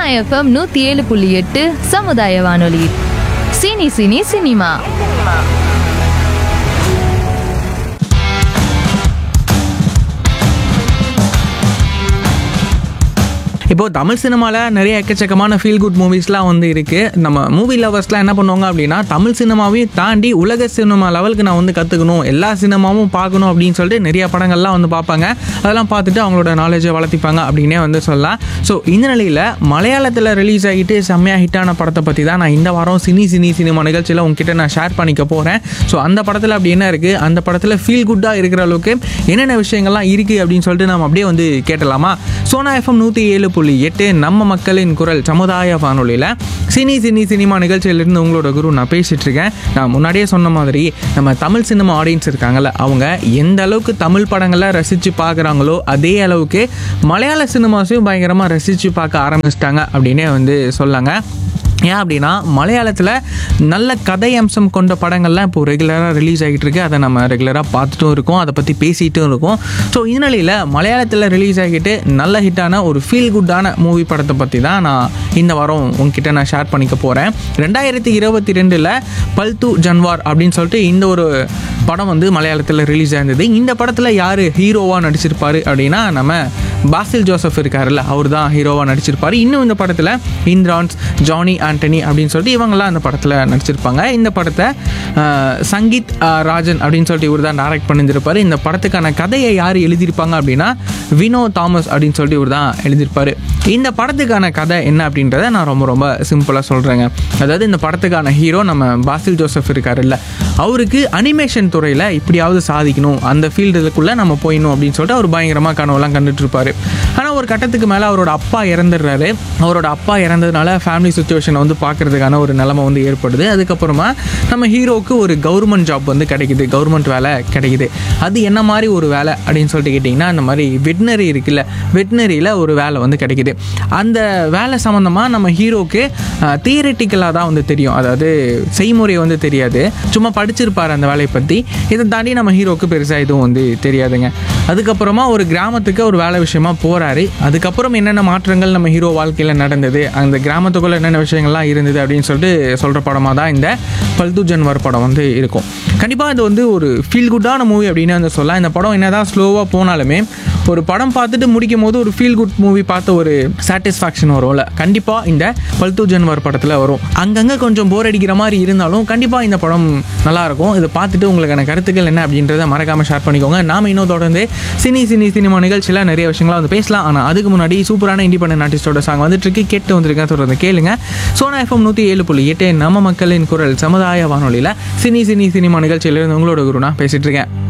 FM நூத்தி ஏழு புள்ளி எட்டு சமுதாய வானொலி சினி சினி சினிமா இப்போ தமிழ் சினிமாவில் நிறைய எக்கச்சக்கமான ஃபீல் குட் மூவிஸ்லாம் வந்து இருக்குது நம்ம மூவி லவர்ஸ்லாம் என்ன பண்ணுவாங்க அப்படின்னா தமிழ் சினிமாவையும் தாண்டி உலக சினிமா லெவலுக்கு நான் வந்து கற்றுக்கணும் எல்லா சினிமாவும் பார்க்கணும் அப்படின்னு சொல்லிட்டு நிறைய படங்கள்லாம் வந்து பார்ப்பாங்க அதெல்லாம் பார்த்துட்டு அவங்களோட நாலேஜை வளர்த்திப்பாங்க அப்படின்னே வந்து சொல்லலாம் ஸோ இந்த நிலையில் மலையாளத்தில் ரிலீஸ் ஆகிட்டு செம்மையாக ஹிட்டான படத்தை பற்றி தான் நான் இந்த வாரம் சினி சினி சினிமா நிகழ்ச்சியில் உங்ககிட்ட நான் ஷேர் பண்ணிக்க போகிறேன் ஸோ அந்த படத்தில் அப்படி என்ன இருக்குது அந்த படத்தில் ஃபீல் குட்டாக இருக்கிற அளவுக்கு என்னென்ன விஷயங்கள்லாம் இருக்குது அப்படின்னு சொல்லிட்டு நம்ம அப்படியே வந்து கேட்டலாமா சோனா எஃப்எம் நூற்றி ஏழு புள்ளி எட்டு நம்ம மக்களின் குரல் சமுதாய வானொலியில் சினி சினி சினிமா நிகழ்ச்சியிலிருந்து உங்களோட குரு நான் பேசிகிட்டு இருக்கேன் நான் முன்னாடியே சொன்ன மாதிரி நம்ம தமிழ் சினிமா ஆடியன்ஸ் இருக்காங்கல்ல அவங்க எந்த அளவுக்கு தமிழ் படங்களை ரசித்து பார்க்குறாங்களோ அதே அளவுக்கு மலையாள சினிமாஸையும் பயங்கரமாக ரசித்து பார்க்க ஆரம்பிச்சிட்டாங்க அப்படின்னே வந்து சொல்லாங்க ஏன் அப்படின்னா மலையாளத்தில் நல்ல கதை அம்சம் கொண்ட படங்கள்லாம் இப்போ ரெகுலராக ரிலீஸ் ஆகிட்டு இருக்கு அதை நம்ம ரெகுலராக பார்த்துட்டும் இருக்கோம் அதை பற்றி பேசிட்டும் இருக்கோம் ஸோ இந்த நிலையில் மலையாளத்தில் ரிலீஸ் ஆகிட்டு நல்ல ஹிட்டான ஒரு ஃபீல் குட்டான மூவி படத்தை பற்றி தான் நான் இந்த வாரம் உங்ககிட்ட நான் ஷேர் பண்ணிக்க போகிறேன் ரெண்டாயிரத்தி இருபத்தி ரெண்டில் பல்து ஜன்வார் அப்படின்னு சொல்லிட்டு இந்த ஒரு படம் வந்து மலையாளத்தில் ரிலீஸ் ஆயிருந்தது இந்த படத்தில் யார் ஹீரோவாக நடிச்சிருப்பாரு அப்படின்னா நம்ம பாசில் ஜோசப் இருக்காருல்ல அவர் தான் ஹீரோவாக நடிச்சிருப்பாரு இன்னும் இந்த படத்தில் இந்திரான்ஸ் ஜானி ஆண்டனி அப்படின்னு சொல்லிட்டு இவங்கெல்லாம் இந்த படத்தில் நடிச்சிருப்பாங்க இந்த படத்தை ஆஹ், சங்கீத் ஆஹ், ராஜன் அப்படின்னு சொல்லிட்டு இவர் தான் டைரக்ட் பண்ணியிருப்பாரு இந்த படத்துக்கான கதையை யார் எழுதியிருப்பாங்க அப்படின்னா வினோ தாமஸ் அப்படின்னு சொல்லிட்டு இவர் தான் எழுதியிருப்பாரு இந்த படத்துக்கான கதை என்ன அப்படின்றத நான் ரொம்ப ரொம்ப சிம்பிளாக சொல்கிறேங்க அதாவது இந்த படத்துக்கான ஹீரோ நம்ம பாசில் ஜோசப் இருக்காருல்ல அவருக்கு அனிமேஷன் துறையில் இப்படியாவது சாதிக்கணும் அந்த ஃபீல்டுக்குள்ளே நம்ம போயிடணும் அப்படின்னு சொல்லிட்டு அவர் பயங்கரமாக கனவுலாம் கண்டுட்டு இருப்பாரு ஆனால் ஒரு கட்டத்துக்கு மேலே அவரோட அப்பா இறந்துடுறாரு அவரோட அப்பா இறந்ததுனால ஃபேமிலி சுச்சுவேஷனை வந்து பார்க்கறதுக்கான ஒரு நிலைமை வந்து ஏற்படுது அதுக்கப்புறமா நம்ம ஹீரோவுக்கு ஒரு கவர்மெண்ட் ஜாப் வந்து கிடைக்குது கவர்மெண்ட் வேலை கிடைக்குது அது என்ன மாதிரி ஒரு வேலை அப்படின்னு சொல்லிட்டு கேட்டிங்கன்னா அந்த மாதிரி வெட்னரி இருக்குல்ல வெட்னரியில் ஒரு வேலை வந்து கிடைக்குது அந்த வேலை சம்மந்தமாக நம்ம ஹீரோவுக்கு தியரிட்டிக்கலாக தான் வந்து தெரியும் அதாவது செய்முறை வந்து தெரியாது சும்மா படிச்சிருப்பார் அந்த வேலையை பற்றி இதை தாண்டி நம்ம ஹீரோவுக்கு பெருசாக எதுவும் வந்து தெரியாதுங்க அதுக்கப்புறமா ஒரு கிராமத்துக்கு ஒரு வேலை விஷயமா போகிறாரு அதுக்கப்புறம் என்னென்ன மாற்றங்கள் நம்ம ஹீரோ வாழ்க்கையில் நடந்தது அந்த கிராமத்துக்குள்ளே என்னென்ன விஷயங்கள்லாம் இருந்தது அப்படின்னு சொல்லிட்டு சொல்கிற படமாக தான் இந்த பல்து ஜன்வர் படம் வந்து இருக்கும் கண்டிப்பாக இது வந்து ஒரு ஃபீல் குட்டான மூவி அப்படின்னு வந்து சொல்லலாம் இந்த படம் என்னதான் ஸ்லோவாக போனாலுமே ஒரு படம் பார்த்துட்டு முடிக்கும் போது ஒரு ஃபீல் குட் மூவி பார்த்த ஒரு சாட்டிஸ்ஃபேக்ஷன் வரும்ல கண்டிப்பாக இந்த பல்து ஜன்வர் படத்தில் வரும் அங்கங்கே கொஞ்சம் போர் அடிக்கிற மாதிரி இருந்தாலும் கண்டிப்பாக இந்த படம் நல்லாயிருக்கும் இதை பார்த்துட்டு உங்களுக்கான கருத்துக்கள் என்ன அப்படின்றத மறக்காமல் ஷேர் பண்ணிக்கோங்க நாம இன்னும் தொடர்ந்து சினி சினி சினிமா நிகழ்ச்சியில் நிறைய விஷயங்களா வந்து பேசலாம் ஆனால் அதுக்கு முன்னாடி சூப்பரான இண்டிபெண்டன்ட் ஆர்டிஸ்டோட சாங் வந்துட்டு இருக்கு கேட்டு வந்திருக்கேன் தொடர்ந்து கேளுங்க சோனா எஃப்எம் நூற்றி ஏழு புள்ளி எட்டு நம்ம மக்களின் குரல் சமுதாய வானொலியில் சினி சினி சினிமா நிகழ்ச்சியிலிருந்து உங்களோட குருனா பேசிட்டு இருக்கேன்